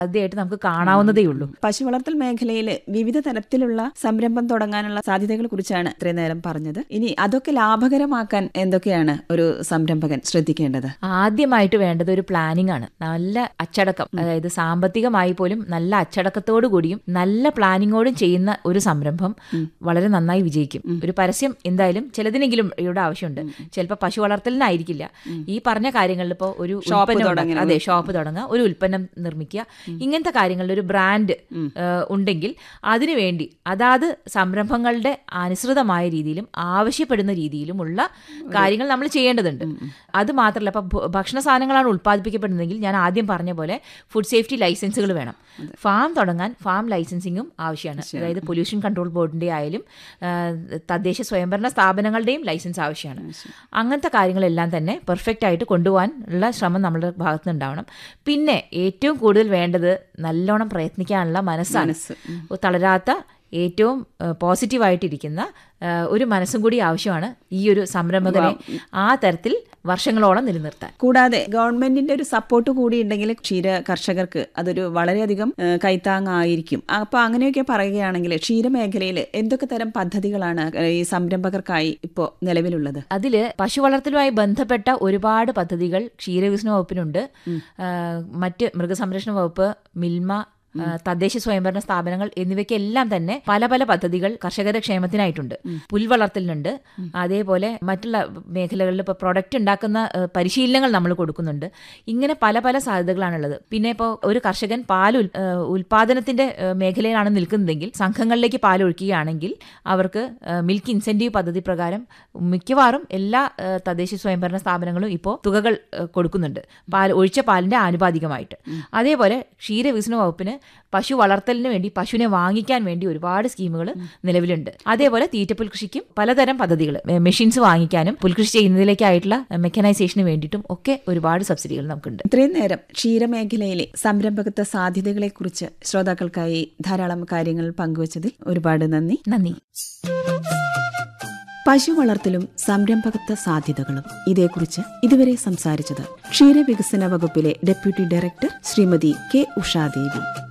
സാധ്യതയായിട്ട് നമുക്ക് കാണാവുന്നതേ ഉള്ളൂ പശു വളർത്തൽ മേഖലയിൽ വിവിധ തരത്തിലുള്ള സംരംഭം തുടങ്ങാനുള്ള സാധ്യതകളെ കുറിച്ചാണ് ഇത്രയും നേരം പറഞ്ഞത് ഇനി അതൊക്കെ ലാഭകരമാക്കാൻ എന്തൊക്കെയാണ് ഒരു സംരംഭകൻ ശ്രദ്ധിക്കേണ്ടത് ആദ്യമായിട്ട് വേണ്ടത് ഒരു പ്ലാനിംഗ് ആണ് നല്ല അച്ചടക്കം അതായത് സാമ്പത്തികമായി പോലും നല്ല അച്ചടക്കത്തോടു കൂടിയും നല്ല പ്ലാനിങ്ങോടും ചെയ്യുന്ന ഒരു സംരംഭം വളരെ നന്നായി വിജയിക്കും ഒരു പരസ്യം എന്തായാലും ചിലതിനെങ്കിലും ഇവിടെ ആവശ്യമുണ്ട് ചിലപ്പോൾ പശു വളർത്തലിനായിരിക്കില്ല ഈ പറഞ്ഞ കാര്യങ്ങളിൽ ഇപ്പോൾ ഒരു ഉൽപ്പന്നം ഉണ്ടാക്കുക. അതെ ഷോപ്പ് തുടങ്ങുക ഒരു ഉൽപ്പന്നം നിർമ്മിക്കുക ഇങ്ങനത്തെ കാര്യങ്ങളിൽ ഒരു ബ്രാൻഡ് ഉണ്ടെങ്കിൽ അതിനുവേണ്ടി അതാത് സംരംഭങ്ങളുടെ അനുസൃതമായ രീതിയിലും ആവശ്യപ്പെടുന്ന രീതിയിലുമുള്ള കാര്യങ്ങൾ നമ്മൾ ചെയ്യേണ്ടതുണ്ട് അത് മാത്രമല്ല ഇപ്പം ഭ- ഭക്ഷണ സാധനങ്ങളാണ് ഉൽപ്പാദിപ്പിക്കപ്പെടുന്നതെങ്കിൽ ഞാൻ ആദ്യം പറഞ്ഞ പോലെ ഫുഡ് സേഫ്റ്റി ലൈസൻസുകൾ വേണം ഫാം തുടങ്ങാൻ ഫാം ലൈസൻസിങ്ങും ആവശ്യമാണ് അതായത് പൊല്യൂഷൻ കൺട്രോൾ ബോർഡിന്റെ ആയാലും ആ, തദ്ദേശ സ്വയംഭരണ സ്ഥാപനങ്ങളുടെയും ലൈസൻസ് ആവശ്യമാണ് അങ്ങനത്തെ കാര്യങ്ങളെല്ലാം തന്നെ പെർഫെക്റ്റ് ആയിട്ട് കൊണ്ടുപോകാൻ ഉള്ള ശ്രമം നമ്മുടെ ഭാഗത്ത് നിന്ന് ഉണ്ടാവണം പിന്നെ ഏറ്റവും കൂടുതൽ വേണ്ടത് നല്ലോണം പ്രയത്നിക്കാനുള്ള മനസ്സാണ് തളരാത്ത ഏറ്റവും പോസിറ്റീവായിട്ടിരിക്കുന്ന ഒരു മനസ്സും കൂടി ആവശ്യമാണ് ഈ ഒരു സംരംഭകനെ ആ തരത്തിൽ വർഷങ്ങളോളം നിലനിർത്താൻ കൂടാതെ ഗവൺമെന്റിന്റെ ഒരു സപ്പോർട്ട് കൂടി ഉണ്ടെങ്കിൽ ക്ഷീര കർഷകർക്ക് അതൊരു വളരെയധികം ഏഹ്, കൈത്താങ്ങായിരിക്കും അപ്പൊ അങ്ങനെയൊക്കെ പറയുകയാണെങ്കിൽ ക്ഷീരമേഖലയിൽ എന്തൊക്കെ തരം പദ്ധതികളാണ് ഏഹ്, ഈ സംരംഭകർക്കായി ഇപ്പോൾ നിലവിലുള്ളത് അതില് പശു വളർത്തലുമായി ബന്ധപ്പെട്ട ഒരുപാട് പദ്ധതികൾ ക്ഷീരവികസന വകുപ്പിനുണ്ട് ആ, മറ്റ് മൃഗസംരക്ഷണ വകുപ്പ് മിൽമ ആ, തദ്ദേശ സ്വയംഭരണ സ്ഥാപനങ്ങൾ എന്നിവയ്ക്കെല്ലാം തന്നെ പല പല പദ്ധതികൾ കർഷകരുടെ ക്ഷേമത്തിനായിട്ടുണ്ട് പുൽവളർത്തലിനുണ്ട് അതേപോലെ മറ്റുള്ള മേഖലകളിൽ ഇപ്പോൾ പ്രൊഡക്റ്റ് ഉണ്ടാക്കുന്ന ആ, പരിശീലനങ്ങൾ നമ്മൾ കൊടുക്കുന്നുണ്ട് ഇങ്ങനെ പല പല സാധ്യതകളാണുള്ളത് പിന്നെ ഇപ്പോൾ ഒരു കർഷകൻ പാൽ ഉൽ- ആ, ഉൽപാദനത്തിന്റെ ആ, മേഖലയിലാണ് നിൽക്കുന്നതെങ്കിൽ സംഘങ്ങളിലേക്ക് പാൽ ഒഴിക്കുകയാണെങ്കിൽ അവർക്ക് ആ, മിൽക്ക് ഇൻസെന്റീവ് പദ്ധതി പ്രകാരം മിക്കവാറും എല്ലാ ആ, തദ്ദേശ സ്വയംഭരണ സ്ഥാപനങ്ങളും ഇപ്പോൾ തുകകൾ ആ, കൊടുക്കുന്നുണ്ട് പാൽ ഒഴിച്ച പാലിന്റെ ആനുപാതികമായിട്ട് അതേപോലെ ക്ഷീരവികസന വകുപ്പിന് പശു വളർത്തലിന് വേണ്ടി പശുവിനെ വാങ്ങിക്കാൻ വേണ്ടി ഒരുപാട് സ്കീമുകൾ നിലവിലുണ്ട് അതേപോലെ തീറ്റപ്പുൽ കൃഷിക്കും പലതരം പദ്ധതികൾ മെഷീൻസ് വാങ്ങിക്കാനും പുൽകൃഷി ചെയ്യുന്നതിലേക്കായിട്ടുള്ള മെക്കനൈസേഷന് വേണ്ടിയിട്ടും ഒക്കെ ഒരുപാട് സബ്സിഡികൾ നമുക്കുണ്ട് ഇത്രയും നേരം ക്ഷീരമേഖലയിലെ സംരംഭകത്വ സാധ്യതകളെക്കുറിച്ച് ശ്രോതാക്കൾക്കായി ധാരാളം കാര്യങ്ങൾ പങ്കുവച്ചതിൽ ഒരുപാട് നന്ദി നന്ദി പശു വളർത്തലും സംരംഭകത്വ സാധ്യതകളും ഇതേക്കുറിച്ച് ഇതുവരെ സംസാരിച്ചത് ക്ഷീരവികസന വകുപ്പിലെ deputy director Shrimati K Ushadevi